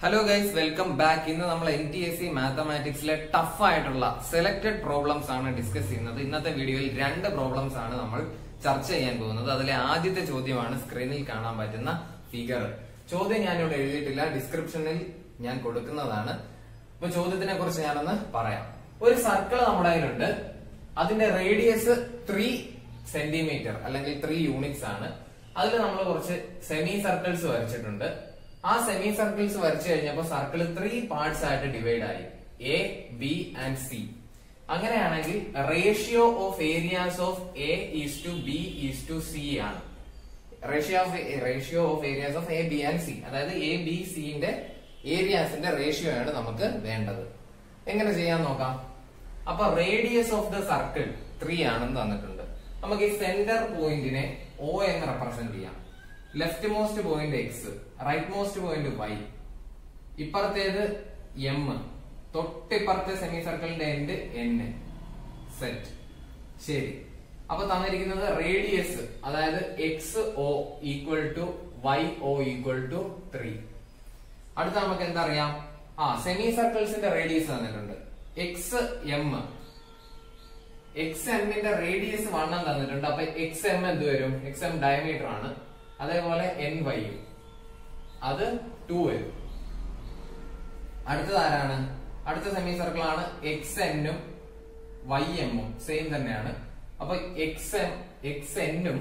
hello guys welcome back ഇന്ന് നമ്മൾ N T S C മാത്തമാറ്റിക്സിലെ ടഫ് ആയിട്ടുള്ള സെലക്ടഡ് പ്രോബ്ലംസ് ആണ് ഡിസ്കസ് ചെയ്യുന്നത് ഇന്നത്തെ വീഡിയോയിൽ രണ്ട് പ്രോബ്ലംസ് ആണ് നമ്മൾ ചർച്ച ചെയ്യാൻ പോകുന്നത് അതിലെ ആദ്യത്തെ ചോദ്യമാണ് സ്ക്രീനിൽ കാണാൻ പറ്റുന്ന ഫിഗർ ചോദ്യം ഞാനിവിടെ എഴുതിയിട്ടില്ല ഡിസ്ക്രിപ്ഷനിൽ ഞാൻ കൊടുക്കുന്നതാണ് അപ്പൊ ചോദ്യത്തിനെ കുറിച്ച് ഞാനൊന്ന് പറയാം ഒരു സർക്കിൾ നമ്മുടെ കയ്യിലുണ്ട് അതിന്റെ റേഡിയസ് ത്രീ സെന്റിമീറ്റർ അല്ലെങ്കിൽ ത്രീ യൂണിറ്റ്സ് ആണ് അതിൽ നമ്മൾ കുറച്ച് സെമി സർക്കിൾസ് വരച്ചിട്ടുണ്ട് ആ സെമി സർക്കിൾസ് വരച്ചു കഴിഞ്ഞപ്പോൾ സർക്കിൾ ത്രീ പാർട്സ് ആയിട്ട് ഡിവൈഡ് ആയി എ ബി ആൻഡ് സി അങ്ങനെയാണെങ്കിൽ ratio of areas of A is to B is to C ആണ് ratio of ratio of areas of A B and C അതായത് A B സിന്റെ ഏരിയാസിന്റെ ratio ആണ് നമുക്ക് വേണ്ടത് എങ്ങനെ ചെയ്യാൻ നോക്കാം അപ്പൊ radius of the circle three ആണെന്ന് തന്നിട്ടുണ്ട് നമുക്ക് ഈ സെന്റർ പോയിന്റിനെ ഒ എന്ന് റെപ്രസെന്റ് ചെയ്യാം left most point X right most point Y ഇപ്പുറത്തേത് എം തൊട്ടിപ്പുറത്തെ സെമി സർക്കിളിന്റെ എൻഡ് എൻ സെറ്റ് ശരി അപ്പൊ തന്നിരിക്കുന്നത് റേഡിയസ് അതായത് X O equal to Y O equal to three അടുത്ത നമുക്ക് എന്താ അറിയാം ആ സെമി സർക്കിൾസിന്റെ റേഡിയസ് തന്നിട്ടുണ്ട് എക്സ് എം എക്സ് എമ്മിന്റെ റേഡിയസ് വണ്ണം തന്നിട്ടുണ്ട് അപ്പൊ എക്സ് എം എന്ത് വരും എക്സ് എം ഡയമീറ്റർ ആണ് അതേപോലെ എൻ വൈ അത് ടു വരും അടുത്തത് ആരാണ് അടുത്ത സെമി സർക്കിൾ ആണ് എക്സ് എന്നും വൈ എമ്മും സെയിം തന്നെയാണ് അപ്പൊ എക്സ് എം എക്സ് എന്നും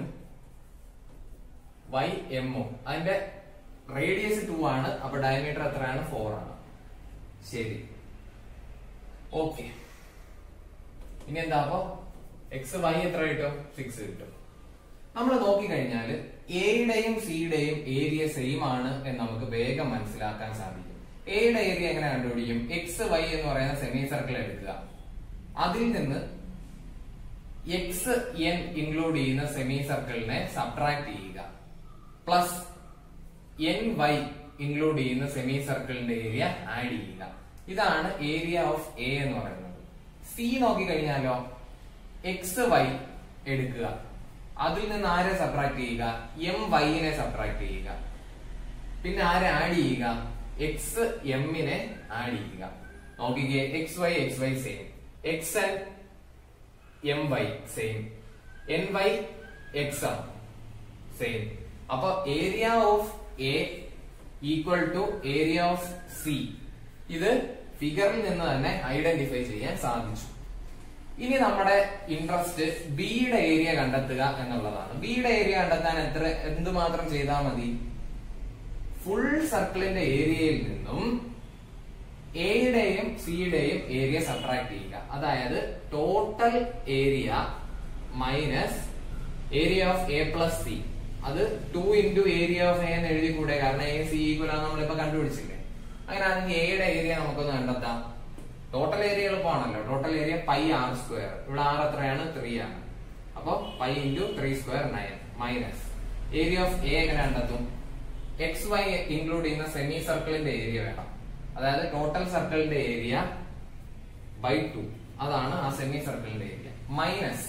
വൈ എമ്മും അതിന്റെ റേഡിയസ് ടു ആണ് അപ്പൊ ഡയമീറ്റർ എത്രയാണ് ഫോർ ആണ് ശരി ഓക്കെ ഇനി എന്താ അപ്പൊ എക്സ് വൈ എത്ര കിട്ടും സിക്സ് കിട്ടും നമ്മൾ നോക്കിക്കഴിഞ്ഞാല് എയുടെയും സിയുടെയും ഏരിയ സെയിം ആണ് എന്ന് നമുക്ക് വേഗം മനസ്സിലാക്കാൻ സാധിക്കും എയുടെ ഏരിയ എങ്ങനെ കണ്ടുപിടിക്കും എക്സ് വൈ എന്ന് പറയുന്ന സെമി സർക്കിൾ എടുക്കുക അതിൽ നിന്ന് എക്സ് എൻ ഇൻക്ലൂഡ് ചെയ്യുന്ന സെമി സർക്കിളിനെ സബ്ട്രാക്ട് ചെയ്യുക പ്ലസ് എൻ വൈ ഇൻക്ലൂഡ് ചെയ്യുന്ന സെമി സർക്കിളിന്റെ ഏരിയ ആഡ് ചെയ്യുക ഇതാണ് ഏരിയ ഓഫ് എ എന്ന് പറയുന്നത് സി നോക്കിക്കഴിഞ്ഞാലോ എക്സ് വൈ എടുക്കുക അതിൽ നിന്ന് ആരെ സബ്ട്രാക്ട് ചെയ്യുക എം വൈനെ സബ്ട്രാക്ട് ചെയ്യുക പിന്നെ ആരെ ആഡ് ചെയ്യുക എക്സ് എമ്മിനെ ആഡ് ചെയ്യുക നോക്കിക്കേ X Y X Y same X N M Y same N Y X M same അപ്പൊ area of A equal to area of C ഇത് ഫിഗറിൽ നിന്ന് തന്നെ ഐഡന്റിഫൈ ചെയ്യാൻ സാധിച്ചു ഇനി നമ്മുടെ ഇൻട്രസ്റ്റ് ബിയുടെ ഏരിയ കണ്ടെത്തുക എന്നുള്ളതാണ് ബിയുടെ ഏരിയ കണ്ടെത്താൻ എത്ര എന്തുമാത്രം ചെയ്താൽ മതി ഫുൾ സർക്കിളിന്റെ ഏരിയയിൽ നിന്നും എയുടെയും സിയുടെയും ഏരിയ സബ്ട്രാക്ട് ചെയ്യുക അതായത് total area minus area of A plus C അത് two into area of A എന്ന് എഴുതി കൂടെ കാരണം എ സി ഈക്വൽ ആണ് നമ്മളിപ്പോ കണ്ടുപിടിച്ചില്ലേ അങ്ങനെയാണെങ്കിൽ എയുടെ ഏരിയ നമുക്കൊന്ന് കണ്ടെത്താം ടോട്ടൽ ഏരിയ എളുപ്പമാണല്ലോ total area pi R square ഇവിടെ ആർ എത്രയാണ് ത്രീ ആണ് അപ്പൊ pi into three square nine minus area of A എങ്ങനെ കണ്ടെത്തും എക്സ് വൈ ഇൻക്ലൂഡ് ചെയ്യുന്ന സെമി സർക്കിളിന്റെ ഏരിയ വേണം അതായത് ടോട്ടൽ സർക്കിളിന്റെ ഏരിയ ബൈ ടു അതാണ് ആ സെമി സർക്കിളിന്റെ area minus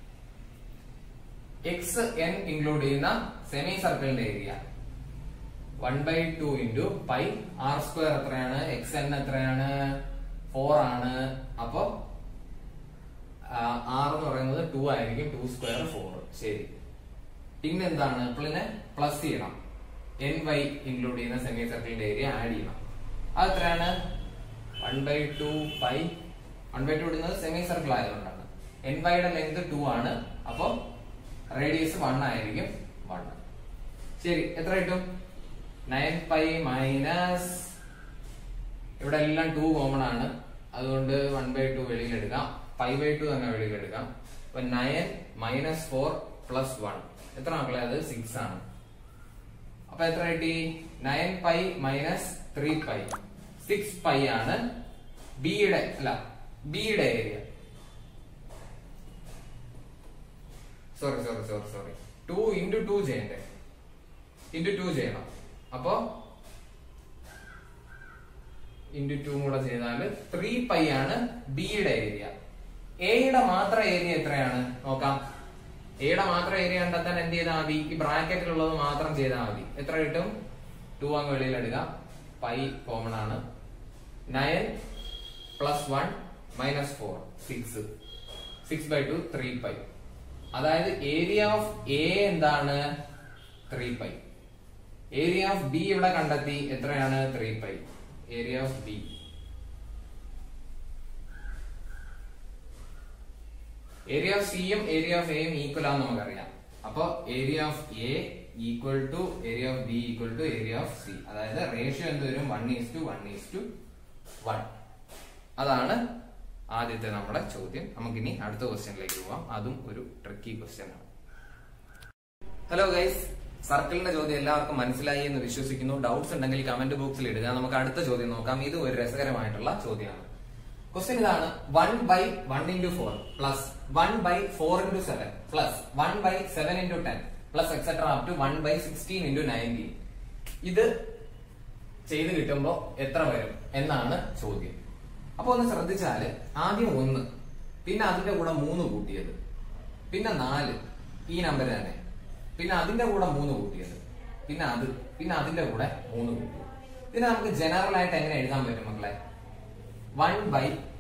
X N include ചെയ്യുന്ന സെമി സർക്കിളിന്റെ area one by two into pi R square എത്രയാണ് എക്സ് എൻ എത്രയാണ് ഫോർ ആണ് അപ്പോ ആർ എന്ന് പറയുന്നത് ടു ആയിരിക്കും ടു സ്ക്വയർ ഫോർ ശരി പിന്നെന്താണ് പിന്നെ പ്ലസ് ചെയ്യണം എൻ വൈ ഇൻക്ലൂഡ് ചെയ്യുന്ന സെമി സർക്കിളിന്റെ ഏരിയ ആഡ് ചെയ്യണം അത് എത്രയാണ് one by two pi one by two ഇടുന്നത് സെമി സർക്കിൾ ആയതുകൊണ്ടാണ് എൻ വൈയുടെ ലെങ്ത് ടു ആണ് അപ്പൊ റേഡിയസ് വൺ ആയിരിക്കും വൺ ശരി എത്ര കിട്ടും നയൻ പൈ മൈനസ് ഇവിടെ എല്ലാം ടു കോമൺ ആണ് അതുകൊണ്ട് വൺ ബൈ ടു വെളിയിലെടുക്കാം പൈ ബൈ ടു തന്നെ വെളിയിലെടുക്കാം അപ്പൊ nine minus four plus one എത്ര മക്കളെ അത് സിക്സ് ആണ് അപ്പൊ എത്ര കിട്ടി nine pi minus three pi six pi ആണ് ബിയുടെ അല്ല ബിയുടെ area sorry sorry sorry sorry two into two ചെയ്യണ്ടേ ഇൻറ്റു ടു ചെയ്യണം അപ്പോ ഇൻറ്റു ടു കൂടെ ചെയ്താൽ ത്രീ പൈ ആണ് ബിയുടെ ഏരിയ എയുടെ മാത്രം ഏരിയ എത്രയാണ് നോക്കാം എയുടെ മാത്രം ഏരിയ കണ്ടെത്താൻ എന്ത് ചെയ്താൽ മതി ഈ ബ്രാക്കറ്റിലുള്ളത് മാത്രം ചെയ്താൽ മതി എത്ര കിട്ടും ടു അങ്ങ് വെളിയിലെടുക്കാം പൈ കോമൺ ആണ് nine plus one minus four six six by two three pi അതായത് ഏരിയ ഓഫ് എ എന്താണ് three pi area of B ഇവിടെ കണ്ടെത്തി എത്രയാണ് three pi area of B area of സിയും ഏരിയ ഓഫ് എയും ഈക്വൽ ആണെന്ന് നമുക്കറിയാം അപ്പൊ area of A equal to area of B equal to area of C അതായത് റേഷ്യോ എന്ത് വരും one is to one is to one അതാണ് ആദ്യത്തെ നമ്മുടെ ചോദ്യം നമുക്കിനി അടുത്ത ക്വസ്റ്റ്യനിലേക്ക് പോവാം അതും ഒരു ട്രിക്കി ക്വസ്റ്റ്യൻ ആണ് ഹലോ ഗൈസ് സർക്കിളിന്റെ ചോദ്യം എല്ലാവർക്കും മനസ്സിലായി എന്ന് വിശ്വസിക്കുന്നു ഡൗട്ട്സ് ഉണ്ടെങ്കിൽ കമന്റ് ബോക്സിൽ ഇടുക നമുക്ക് അടുത്ത ചോദ്യം നോക്കാം ഇത് ഒരു രസകരമായിട്ടുള്ള ചോദ്യമാണ് ക്വസ്റ്റ്യൻ ഇതാണ് one by one into four plus one by four into seven plus one by seven into ten plus etcetera up to one by sixteen into nineteen ഇത് ചെയ്ത് കിട്ടുമ്പോ എത്ര വരും എന്നാണ് ചോദ്യം അപ്പൊ ഒന്ന് ശ്രദ്ധിച്ചാല് ആദ്യം ഒന്ന് പിന്നെ അതിന്റെ കൂടെ മൂന്ന് കൂട്ടിയത് പിന്നെ നാല് ഈ നമ്പർ തന്നെ പിന്നെ അതിന്റെ കൂടെ മൂന്ന് കൂട്ടിയത് പിന്നെ അത് പിന്നെ അതിന്റെ കൂടെ മൂന്ന് കൂട്ടിയത് ഇതിനെ നമുക്ക് ജനറൽ ആയിട്ട് എങ്ങനെ എഴുതാൻ പറ്റും മക്കളെ one by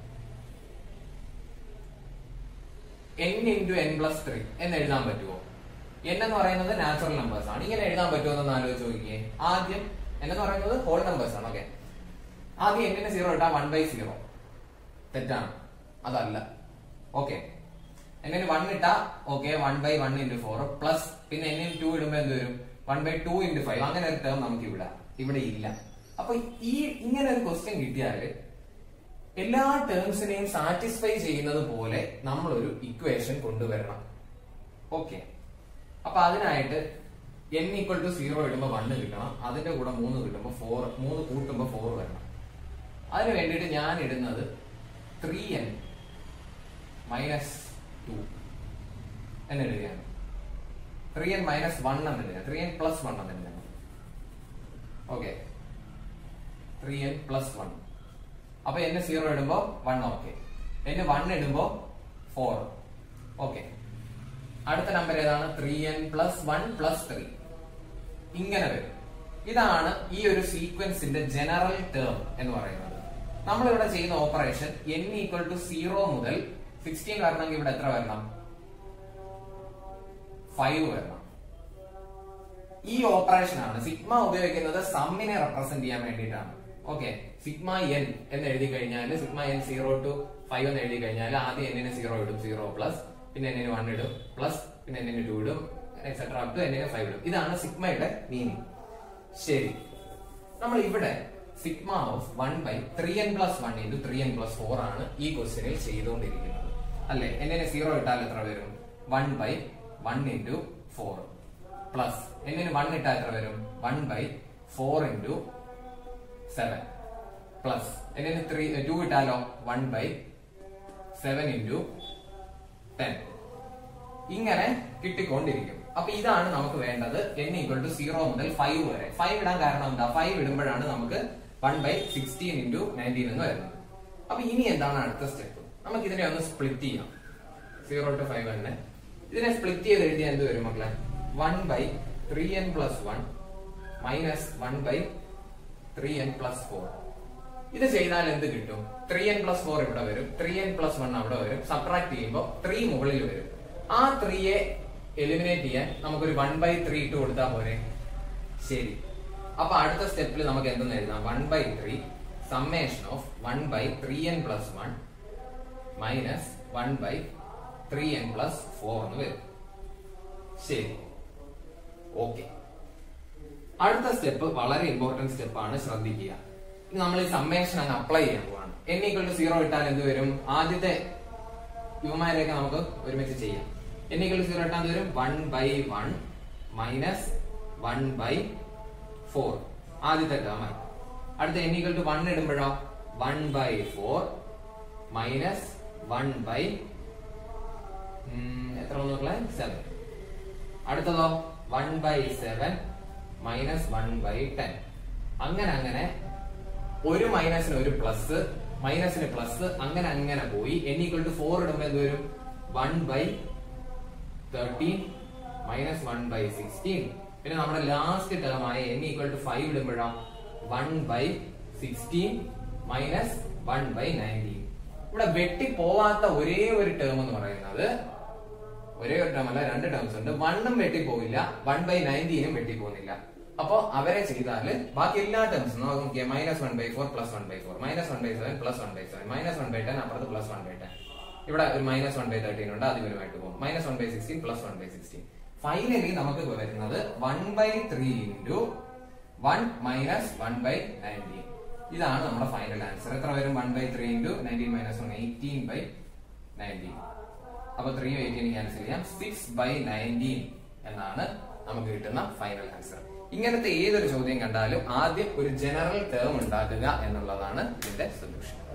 N into N plus three എന്ന് എഴുതാൻ പറ്റുമോ എൻ എന്ന് പറയുന്നത് നാച്ചുറൽ നമ്പേഴ്സ് ആണ് ഇങ്ങനെ എഴുതാൻ പറ്റുമോ എന്ന് ആലോചിച്ച് നോക്കിയേ ആദ്യം എൻ എന്ന് പറയുന്നത് ഹോൾ നമ്പേഴ്സ് ആണ് ഓക്കെ ആദ്യം എന്നിന് സീറോ ഇട്ടാ വൺ ബൈ സീറോ തെറ്റാണ് അതല്ല ഓക്കെ എന്നിന് വൺ ഇട്ടാ okay one by one into four plus പിന്നെ എന്നിന് ടു ഇടുമ്പോ എന്ത് വരും one by two into five അങ്ങനെ ഒരു ടേം നമുക്ക് ഇവിടെ ഇവിടെ ഇല്ല അപ്പൊ ഈ ഇങ്ങനെ ഒരു ക്വസ്റ്റ്യൻ കിട്ടിയാല് എല്ലാ ടേംസിനെയും സാറ്റിസ്ഫൈ ചെയ്യുന്നത് പോലെ നമ്മളൊരു ഇക്വേഷൻ കൊണ്ടുവരണം ഓക്കെ അപ്പൊ അതിനായിട്ട് എൻ ഈക്വൽ ടു സീറോ ഇടുമ്പോൾ വണ്ണ് കിട്ടണം അതിന്റെ കൂടെ മൂന്ന് കിട്ടുമ്പോൾ ഫോർ മൂന്ന് കൂട്ടുമ്പോൾ ഫോർ വരണം അതിന് വേണ്ടിയിട്ട് ഞാൻ ഇടുന്നത് ത്രീ എൻ മൈനസ് ടു എന്നെഴുതിയാണ് ത്രീ എൻ മൈനസ് വൺ എന്ന് എഴുതിയാണ് ത്രീ എൻ പ്ലസ് വൺ എന്ന് എഴുതിയാണ് okay three N plus one അപ്പൊ എന്നെ സീറോ ഇടുമ്പോ വൺ ഓക്കെ എന്നെ വൺ ഇടുമ്പോ ഫോർ ഓക്കെ അടുത്ത നമ്പർ ഏതാണ് three N plus one plus three ഇങ്ങനെ വരും ഇതാണ് ഈ ഒരു സീക്വൻസിന്റെ ജനറൽ ടേം എന്ന് പറയുന്നത് നമ്മളിവിടെ ചെയ്യുന്ന operation N equal to zero മുതൽ സിക്സ്റ്റീൻ വരണമെങ്കിൽ ഇവിടെ എത്ര വരണം ഫൈവ് വരണം ഈ ഓപ്പറേഷൻ ആണ് സിഗ്മ ഉപയോഗിക്കുന്നത് സമ്മിനെ റെപ്രസെന്റ് ചെയ്യാൻ വേണ്ടിയിട്ടാണ് ഓക്കെ സിഗ്മ എൻ എന്ന് എഴുതി കഴിഞ്ഞാൽ sigma N zero to five എന്ന് എഴുതി കഴിഞ്ഞാൽ ആദ്യം എന്നിന് സീറോ ഇടും സീറോ പ്ലസ് പിന്നെ എന്നിന് വൺ ഇടും പ്ലസ് പിന്നെ എന്നിന് ടു ഇടും എക്സെട്ര അപ് ടു എന്നിന് ഫൈവ് ഇടും ഇതാണ് സിഗ്മയുടെ മീനിങ് ശരി നമ്മൾ ഇവിടെ sigma of one by three N plus one into three N plus four ആണ് ഈ ക്വസ്റ്റ്യനിൽ ചെയ്തുകൊണ്ടിരിക്കുന്നത് അല്ലെ എന്നിന് സീറോ ഇട്ടാൽ എത്ര വരും one by one into four plus എന്നിന് വൺ ഇട്ടാൽ എത്ര വരും one by four into seven plus എന്നിന് ത്രീ ടു ഇട്ടാലോ one by seven into ten ഇങ്ങനെ കിട്ടിക്കൊണ്ടിരിക്കും അപ്പൊ ഇതാണ് നമുക്ക് വേണ്ടത് എൻ ഈക്വൽ ടു സീറോ മുതൽ ഫൈവ് വരെ ഫൈവ് ഇടാൻ കാരണം എന്താ ഫൈവ് ഇടുമ്പോഴാണ് നമുക്ക് one by sixteen into nineteen എന്ന് വരുന്നത് അപ്പൊ ഇനി എന്താണ് അടുത്ത സ്റ്റെപ്പ് നമുക്ക് ഇതിനെ ഒന്ന് സ്പ്ലിറ്റ് ചെയ്യാം സീറോ ടു ഫൈവ് തന്നെ ഇതിനെ സ്പ്ലിറ്റ് ചെയ്ത് എഴുതിയാൽ എന്ത് വരും മക്കളെ one by three N plus one minus one by three N plus four ഇത് ചെയ്താൽ എന്ത് കിട്ടും ത്രീ എൻ പ്ലസ് ഫോർ ഇവിടെ വരും ത്രീ എൻ പ്ലസ് വൺ അവിടെ വരും സബ്ട്രാക്ട് ചെയ്യുമ്പോൾ ത്രീ മുകളിൽ വരും ആ ത്രീയെ എലിമിനേറ്റ് ചെയ്യാൻ നമുക്കൊരു വൺ ബൈ ത്രീ ഇട്ട് കൊടുത്താൽ പോരെ ശരി അപ്പൊ അടുത്ത സ്റ്റെപ്പിൽ നമുക്ക് എന്തെന്ന് എഴുതാം one by three summation of one by three N plus one minus one by three N plus four എന്ന് വരും ശരി ഓക്കെ അടുത്ത സ്റ്റെപ്പ് വളരെ ഇമ്പോർട്ടന്റ് സ്റ്റെപ്പാണ് ശ്രദ്ധിക്കുക ഇനി നമ്മൾ ഈ സമ്മേഷൻ അങ്ങ് അപ്ലൈ ചെയ്യാൻ പോവാണ് എൻ ഈക്വൽ ടു സീറോ ഇട്ടാൽ എന്ത് വരും ആദ്യത്തെ ഇവമാരെയൊക്കെ നമുക്ക് ഒരുമിച്ച് ചെയ്യാം എൻ ഈക്വൽ ടു സീറോ ഇട്ടാൽ എന്ത് വരും one by one minus one by four ആദ്യത്തെ ടേം അടുത്ത എൻ ഈക്വൽ ടു വൺ ഇടുമ്പോഴോ one by four minus one by എത്ര നോക്കളെ സെവൻ അടുത്തതോ one by seven minus one by ten അങ്ങനെ അങ്ങനെ ഒരു മൈനസിന് ഒരു പ്ലസ് മൈനസിന് പ്ലസ് അങ്ങനെ അങ്ങനെ പോയി എൻ ഈക്വൽ ടു ഫോർ ഇടുമ്പോ എന്ത് വരും one by thirteen minus one by sixteen പിന്നെ നമ്മുടെ ലാസ്റ്റ് ടേം ആയ എൻ ഈക്വൽ ടു ഫൈവ് ഇടുമ്പോഴോ one by sixteen minus one by nineteen ഇവിടെ വെട്ടി പോവാത്ത ഒരേ ഒരു ടേം എന്ന് പറയുന്നത് ഒരേ ഒരു ടേം അല്ല രണ്ട് ടേംസ് ഉണ്ട് വണ്ണും വെട്ടി പോവില്ല വൺ ബൈ നയൻറ്റീനും വെട്ടി പോകുന്നില്ല അപ്പോ അവരെ ചെയ്താൽ ബാക്കി എല്ലാ ടേംസും നോക്കിയ minus one by four plus one by four minus one by seven plus one by seven minus one by ten അപ്പുറത്ത് പ്ലസ് വൺ ബൈ ടെൻ ഇവിടെ ഒരു മൈനസ് വൺ ബൈ തേർട്ടീൻ ഉണ്ട് അത് ഇവരുമായിട്ട് പോകും minus one by sixteen plus one by sixteen finally നമുക്ക് വരുന്നത് one by three into one minus one by nineteen ഇതാണ് നമ്മുടെ ഫൈനൽ ആൻസർ എത്ര വരും one by three into nineteen minus one eighteen by nineteen അപ്പൊ ത്രീ എയ്റ്റീൻ ക്യാൻസൽ ചെയ്യാം six by nineteen എന്നാണ് നമുക്ക് കിട്ടുന്ന ഫൈനൽ ആൻസർ ഇങ്ങനത്തെ ഏതൊരു ചോദ്യം കണ്ടാലും ആദ്യം ഒരു ജനറൽ ടേം ഉണ്ടാക്കുക എന്നുള്ളതാണ് ഇതിന്റെ സൊല്യൂഷൻ